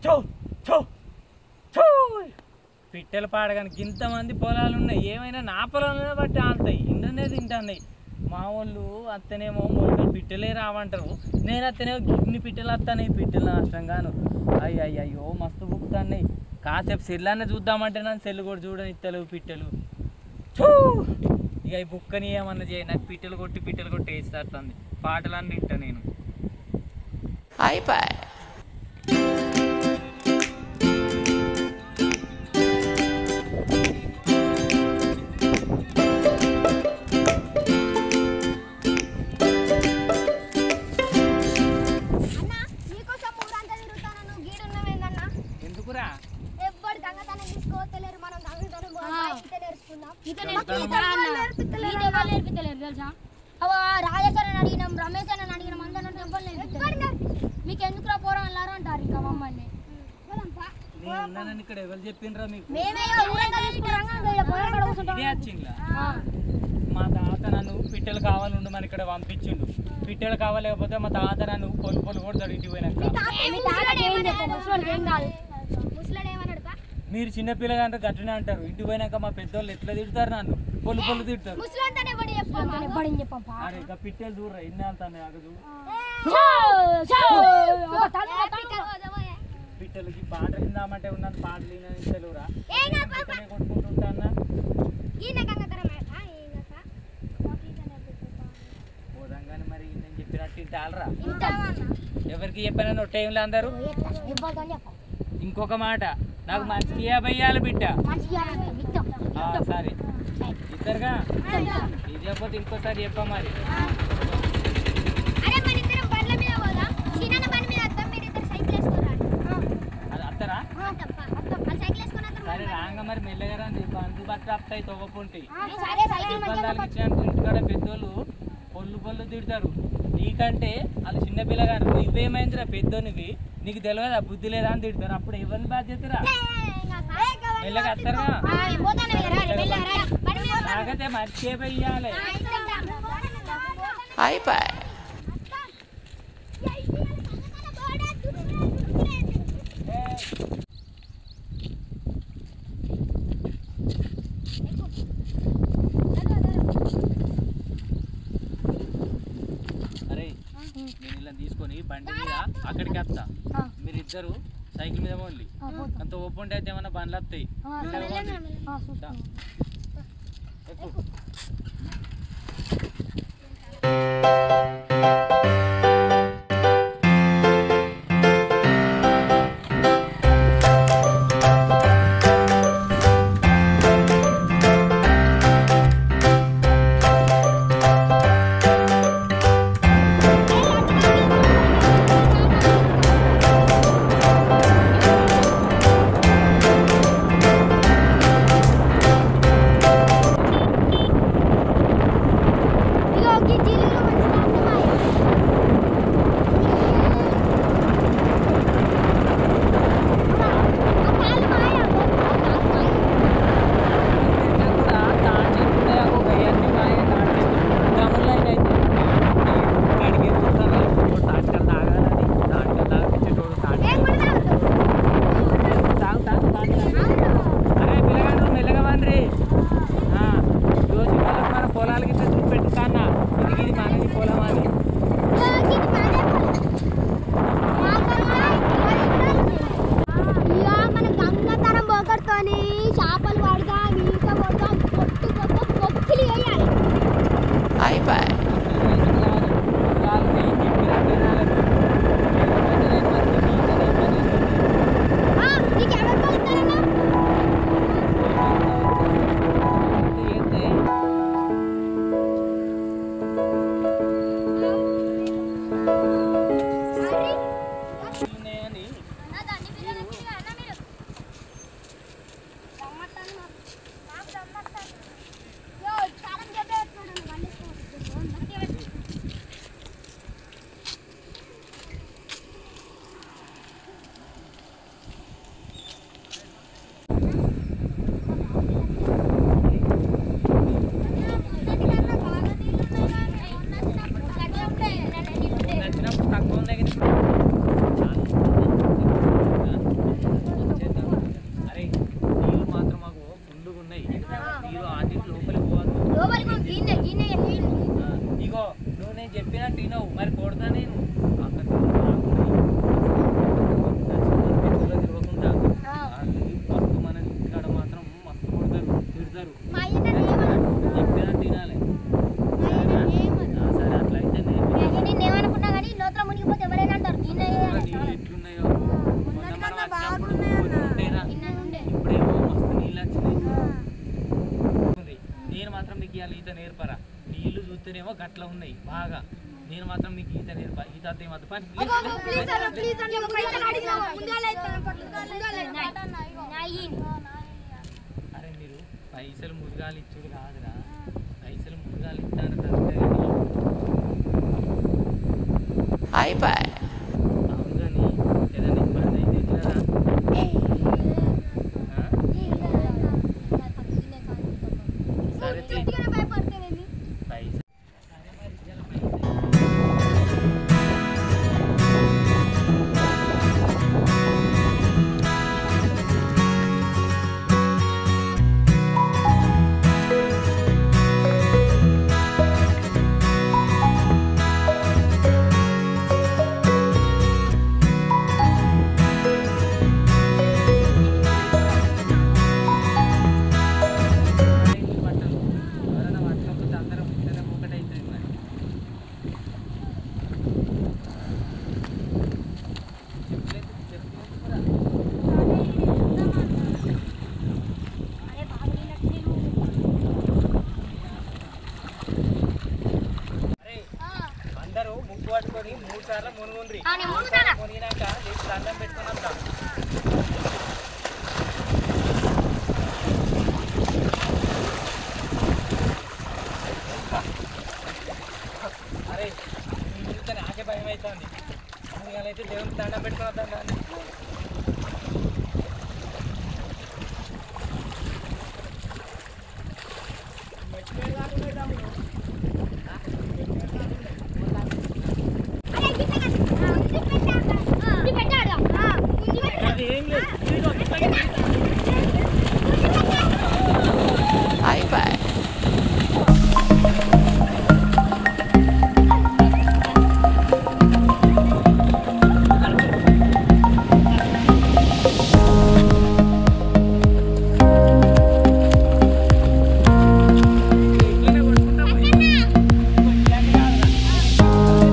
చో చో చో పిట్టలు పాడగానికి ఇంతమంది పొలాలు ఉన్నాయి ఏమైనా నా పొలంలో బట్టి ఆడతాయి ఇంటనే తింటున్నాయి మా వాళ్ళు అత్తనేమో మొలకలు పిట్టలే రావంటారు నేను అత్తనేమో గిన్ని పిట్టలు వస్తాయి పిట్టలు నష్టంగాను అయ్య అయ్యో మస్తు బుక్కుతున్నాయి కాసేపు సెల్లన్న చూద్దామంటే నన్ను సెల్లు కూడా చూడని ఇత్తలేవు పిట్టలు ఛూ! ఇక ఈ బుక్కని ఏమన్నా చేయ నాకు పిట్టలు కొట్టి పిట్టలు కొట్టి వేసేస్తుంది పాటలన్నీ వింటా నేను అన్న నీకోసం ఊరంతా తిరుగుతాను నువ్వు గీడున్నవేందన్నా ఎందుకురా ఎవ్వడు దొంగతనం తీసుకోవట్లేరు మనం దొంగతనం బయట నేర్చుకుందాం దొంగతనం నేర్పితలేరు తెలుసా అవ రాజేశ్వరని అడిగినాం రమేష్ అని అడిగినాం అందరం ఎవ్వరు నేర్పితలేరు మీకు ఎందుకు పోరా అన్నారు అంటారు ఇంకా మమ్మల్ని నేను ఉన్నానని ఇక్కడ ఎవరు చెప్పిండ్రా మీకు మేమే ఇక ఊరంతా తీసుకున్నాం ఇంకా పొలం కాడ కూర్చుంటాం. ఇదే వచ్చిందా ఆ. మా తాత నన్ను పిట్టలు కావాలి ఉండు మన ఇక్కడ పంపించిండు పిట్టలు కావాలేకపోతే మా తాత నన్ను పొలు పొలు కొడతాడు ఇంటికి పోయినాక మీ తాతకి ఏం చెప్పు ముసలోడికి ఏం కాదు ముసలాడు ఏమన్నాడు పా మీరు చిన్న పిల్లగా గట్లనే అంటారు ఇంటికి పోయినాక మా పెద్దోళ్ళు ఎట్లా తిడతారు నన్ను పొలు పొలు తిడతారు ముసలాంతానే పడి చెప్పమ్మా ఎవ్వడని చెప్పం పా. అరే ఇంకా పిట్టలు చూడరా ఎన్ని వెళ్తాయి అగదు చో, చో, ఒక తలుపు, తలుపు. పిట్టలకి పాట విందామంటే ఉన్నది పాటలు వినని తెలుగురా ఏం కాదు పాప. పిట్టలే కొట్టుకుంటుంటా ఈయన గంగతరం పోదాం మరి నేను చెప్పినట్టు ఇంటాలరా ఇంటామా ఎవరికి చెప్పానని ఒక టైంలో అందరూ ఇవ్వద్దని చెప్పం ఇంకొక మాట నాకు మంచికి యాభై ఇయ్యాలి బిడ్డ మంచిగా ఇద్దాం ఆ, సరే ఇద్దరుగా ఇది చెప్పకపోతే ఇంకోసారి చెప్ప మరి అరే మన ఇద్దరం బండ్ల మీద పోదా చిన్న బండి మీద వద్దాం మీరు ఇద్దరు సైకిల్ వేసుకోరా అది అత్తరా తప్ప అది సైకిల్ వేసుకుని వద్దాం సరే రాంగ మరి మెల్లగా రండి బంధు బట్ట వస్తాయి తవ్వకుంటాయి సరే సైకిల్ ఇబ్బందాలకు ఇచ్చినట్టు ఇంటికాడ పెద్దోళ్ళు పొల్లు పొల్లు తిడతారు నీకంటే వాళ్ళు చిన్న పిల్లగారు నువ్వేమైందిరా పెద్దోనివి నీకు తెలియదా బుద్ధి లేదా అని తిడతారు అప్పుడు ఎవరిని బాధ్యతరా మెల్లగా వస్తారుగా పోతాను వెళ్ళరా వెళ్ళరా బండి మీద పోతాను. నాకైతే మంచి ఇయ్యాలి ఆ, ఇస్తాం. అరే నేను ఇలా తీసుకొని బండి మీద అక్కడికి వస్తా ఆ. మీరిద్దరు సైకిల్ మీద పోండి ఆ, పోతాం. అంత ఓపెన్ అయితే ఏమన్నా బండ్లు వస్తాయి ఆ, మెల్లగా పోండి. ఆ, చూస్తాం. ఎక్కు. ఇగో ఈ జీలుగులు మంచిగా అర్థమయ్యాయి. అట్లా ఉన్నాయి బాగా నేను మాత్రం మీకు ఈత నేర్ప ఈత అత్తే మాత్రం పని ప్లీజ్ అన్న ప్లీజ్ అన్న పైసలు అడిగినా ముందుగాల ఇస్తాను ముందుగాల అరే మీరు పైసలు మురుగాలు ఇచ్చుడు కాదురా పైసలు మురుగాలు ఇస్తాను కరెక్టే కానీ అవును కానీ ఏదైనా ఇబ్బంది అయితే ఎట్లరా ఆ? సరే తీ. భయపడుతుంది పైసలు బట్టలు ఎవరైనా పట్టకపోతే అందరం ఇద్దరం ఒకటైతుంది మరి చెప్పులేదు చెప్పులేదు కూడా అరే అందరూ ముగ్గు పట్టుకొని మూడు సార్లు మునుగుండ్రి ఆ, నేను మునుగుతానా? మునిగినాక లేచి దండం పెట్టుకొని వద్దాం అరే ఈ మునిగితే నాకే భయం అవుతుంది మునిగాలైతే దేవునికి దండం పెట్టుకొని వద్దాం దాన్ని అది ఏం లేదు ఇదిగో, ఇట్లాగే ఇట్లనే కొట్టుకుంటా పోయి. ఇట్లానే కాదురా.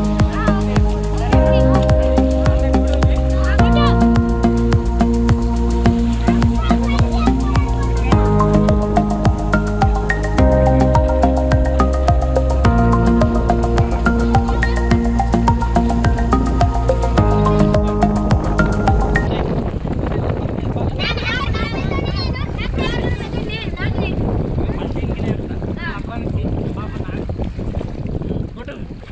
మళ్ళీ ఇంకనే వెళ్తా. అబ్బానికి పాప నాకు. కొట్టు.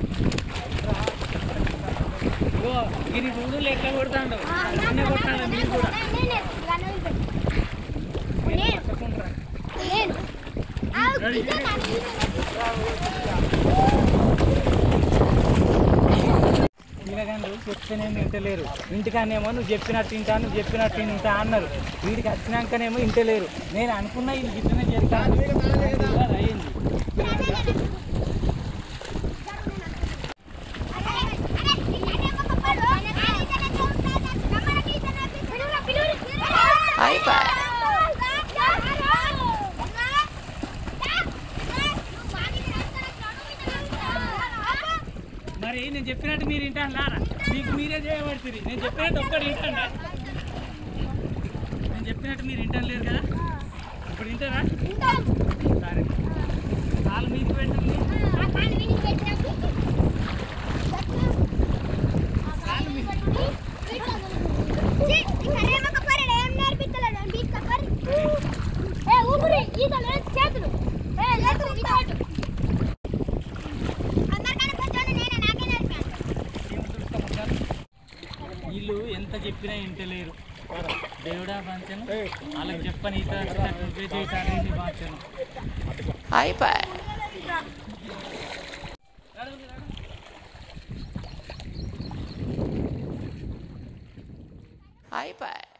ఇగో, ఇది చూడు ఎట్లా కొడతాండు అన్నీ కొట్టాలి మీరు కూడా మీరు పట్టుకుంటారా? పిల్లగాళ్ళు చెప్తేనే వింటలేరు ఇంటికానేమో నువ్వు చెప్పినట్టు వింటా నువ్వు చెప్పినట్టు వింటా అన్నారు వీడికి వచ్చినాకనేమో వింటలేరు నేను అనుకున్నా ఇది గిట్టనే చేస్తాను అయింది మరి నేను చెప్పినట్టు మీరు వింటాను లారా మీకు మీరే చేయబడుతుంది నేను చెప్పినట్టు ఒక్కడు వింటాడా నేను చెప్పినట్టు మీరు వింటాను లేరు కదా ఇప్పుడు వింటారా సరే కాలు మీకు పెట్టండి కాలు మీకు చేతులు ఏ లేదు ఇటు అందరికన్నా కొంచెం నేనే నాకే నేర్పాను వీళ్ళు ఎంత చెప్పినా వింటలేరు దేవుడా పంచను వాళ్ళకి చెప్పని ఈత నువ్వే చేయాలి పంచను iPad.